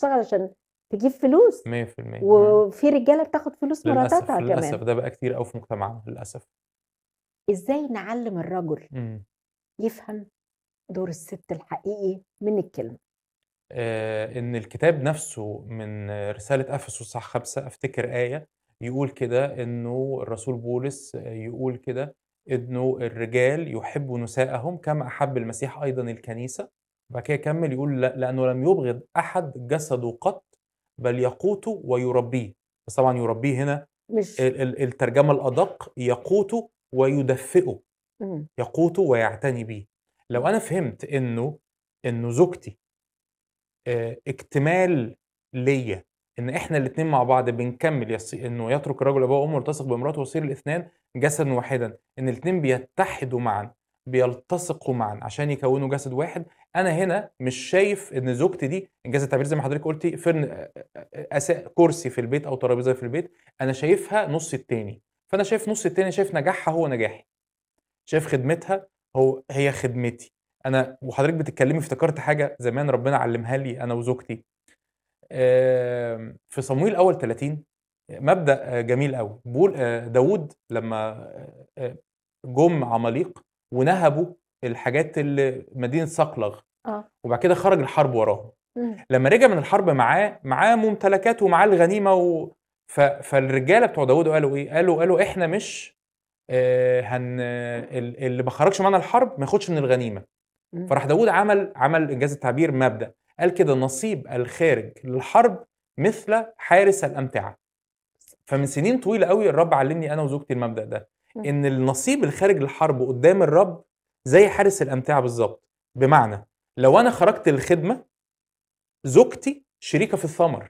بتشتغل عشان تجيب فلوس 100% إمم. وفي رجالة بتاخد فلوس للأسف، مراتاتها للأسف كمان ده بقى كتير أوي في مجتمعنا للأسف. إزاي نعلّم الرجل إمم. يفهم دور الست الحقيقي من الكلمة؟ آآ إن الكتاب نفسه من رسالة أفسس إصحاح 5 أفتكر آية يقول كده إنه الرسول بولس يقول كده إنه الرجال يحبّوا نساءهم كما أحب المسيح أيضًا الكنيسة، وبعد كده يكمّل يقول ل لأنه لم يبغض أحد جسده قط بل يقوته ويربيه، بس طبعًا يربيه هنا مش ال ال الترجمة الأدق يقوته ويدفئه، إمم. يقوته ويعتني بيه. لو إمم. أنا فهمت إنه إنه زوجتي آآ اكتمال ليّا، إن إحنا الاتنين مع بعض بنكمّل يص إنه يترك الرجل أباه وأمه ويلتصق بامرأته ويصير الإثنان جسدًا واحدًا، إن الاتنين بيتحدوا معًا، بيلتصقوا معًا عشان يكوّنوا جسد واحد، أنا هنا مش شايف إن زوجتي دي إنجاز التعبير زي ما حضرتِك قُلتِ فرن أ أ أسا كرسي في البيت أو ترابيزة في البيت، أنا شايفها نُص التاني، فأنا شايف نُص التاني شايف نجاحها هو نجاحي، شايف خدمتها هو هي خدمتي، أنا وحضرتِك بتتكلمي افتكرت حاجة زمان ربنا علّمها لي أنا وزوجتي، آمم في صموئيل الأول 30 مبدأ جميل أوي، بيقول آآ داوود لمّا آآ جُم عماليق ونهبوا الحاجات اللي مدينة صقلغ، آه. وبعد كده خرج الحرب وراهم، إمم. لمّا رجع من الحرب معاه معاه ممتلكات ومعاه الغنيمة و ف فالرجالة بتوع داوود قالوا إيه، قالوا قالوا إحنا مش آآ هن ال اللي ما خرجش معانا الحرب ما ياخدش من الغنيمة، إمم. فراح داوود عمل عمل إنجاز التعبير مبدأ، قال كده نصيب الخارج للحرب مثل حارس الأمتعة. فمن سنين طويلة أوي الرب علّمني أنا وزوجتي المبدأ ده، إمم. إن النصيب الخارج للحرب قدّام الرب زي حارس الأمتعة بالضبط، بمعنى لو أنا خرجت للخدمة، زوجتي شريكة في الثمر،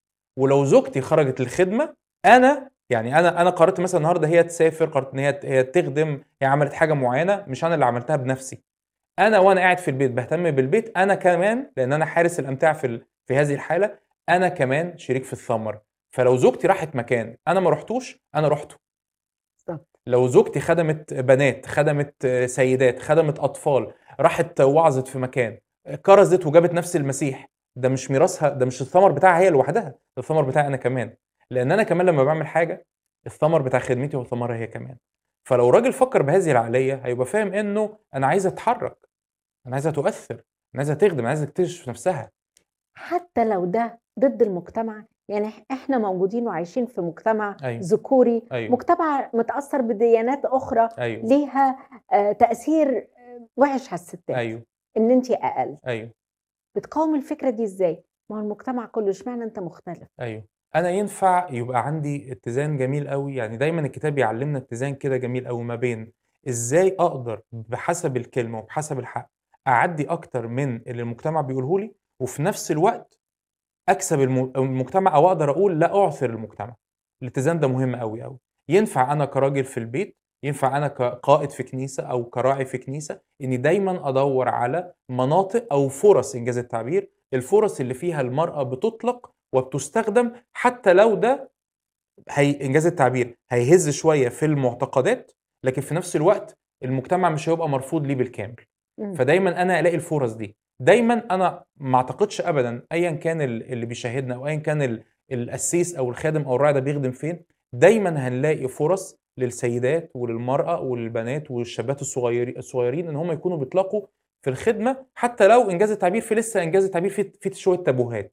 ولو زوجتي خرجت للخدمة أنا يعني أنا أنا قررت مثلًا النهارده هي تسافر، قررت إن هي ت هي تخدم، هي عملت حاجة معيّنة مش أنا اللي عملتها بنفسي، أنا وأنا قاعد في البيت باهتم بالبيت، أنا كمان لإن أنا حارس الأمتعة في ال في هذه الحالة، أنا كمان شريك في الثمر، فلو زوجتي راحت مكان أنا ما رُحتوش، أنا رُحته. بالضبط. لو زوجتي خدمت بنات، خدمت سيدات، خدمت أطفال، راحت وعظت في مكان، كرزت وجابت نفس المسيح، ده مش ميراثها ده مش الثمر بتاعها هي لوحدها، ده الثمر بتاعي أنا كمان، لإن أنا كمان لمّا باعمل حاجة الثمر بتاع خدمتي هو ثمرها هي كمان، فلو راجل فكّر بهذه العقلية هيبقى فاهم إنه أنا عايزها تتحرك، أنا عايزها تؤثّر، أنا عايزها تخدم، أنا عايزها تكتشف نفسها. حتى لو ده ضد المجتمع، يعني إح إحنا موجودين وعايشين في مجتمع أيوه. ذكوري، أيوه. مجتمع متأثّر بديانات أخرى أيوه. ليها آآ تأثير وِحِش على الستات، أيوه. إن أنتِ أقل. أيوه. بتقاوم الفكرة دي إزاي؟ ما هو المجتمع كلّه اشمعنى أنت مختلف؟ أيوه، أنا ينفع يبقى عندي اتزان جميل أوي، يعني دايمًا الكتاب يعلّمنا اتزان كده جميل أوي ما بين إزاي أقدر بحسب الكلمة وبحسب الحق أعدّي أكتر من اللي المجتمع بيقوله لي، وفي نفس الوقت أكسب الم المجتمع أو أقدر أقول لا أعثر المجتمع، الاتزان ده مهم أوي، أوي. ينفع أنا كراجل في البيت، ينفع أنا كقائد في كنيسة أو كراعي في كنيسة، إني دايمًا أدوّر على مناطق أو فرص إنجاز التعبير، الفرص اللي فيها المرأة بتُطلق وبتُستخدم حتى لو ده هي إنجاز التعبير هيهِز شوية في المعتقدات، لكن في نفس الوقت المجتمع مش هيبقى مرفوض ليه بالكامل، إمم. فدايمًا أنا ألاقي الفرص دي، دايمًا أنا ما أعتقدش أبدًا أيًا كان ال اللي بيشاهدنا أو أيًا كان ال القسيس أو الخادم أو الراعي ده بيخدم فين، دايمًا هنلاقي فرص للسيدات وللمرأة وللبنات والشابات الصغير الصغيرين إن هم يكونوا بيطلقوا في الخدمة، حتى لو إنجاز التعبير فيه لسه إنجاز التعبير فيه فيه شوية تابوهات.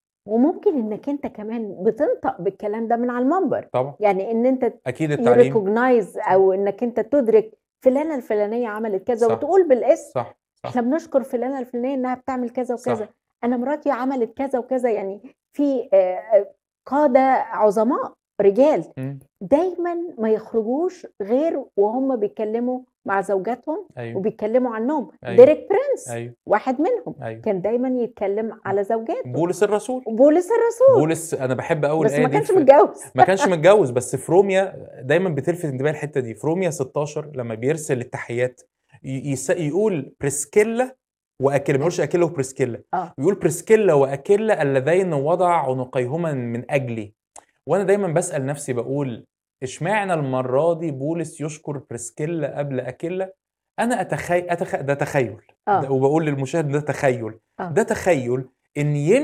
وممكن إنك أنت كمان بتنطق بالكلام ده من على المنبر، طبعًا. يعني إن أنت أكيد التعليم يrecognize أو إنك أنت تُدرك فلانة الفلانية عملت كذا صح. وتقول بالاسم، صح، صح. إحنا بنشكر فلانة الفلانية إنها بتعمل كذا وكذا، صح. أنا مراتي عملت كذا وكذا، يعني في آآ قادة عظماء رجال إمم. دايمًا ما يخرجوش غير وهُم بيتكلموا مع زوجاتهم أيوه. وبيتكلموا عنهم، أيوه. ديريك برينس أيوه. واحد منهم، أيوه. كان دايمًا يتكلم على زوجاته. بولس الرسول. وبولس الرسول. بولس أنا باحب أوي بس الآية ما دي كانش في متجوز. ما كانش متجوز، بس في روميا دايمًا بتلفت انتباهي الحتة دي، في روميا 16 لمّا بيرسل التحيات ي يس يقول بريسكيلا وأكيلا، ما يقولش أكيلا وبريسكيلا، آه. يقول بريسكيلا وأكيلا اللذين وضع عنقيهما من أجلي، وأنا دايمًا باسأل نفسي باقول اشمعنى المرة دي بولس يشكر بريسكيلا قبل أكيلا؟ أنا أتخي أتخ ده تخيُّل، آه. وباقول للمشاهد ده تخيُّل، آه. ده تخيُّل إن ين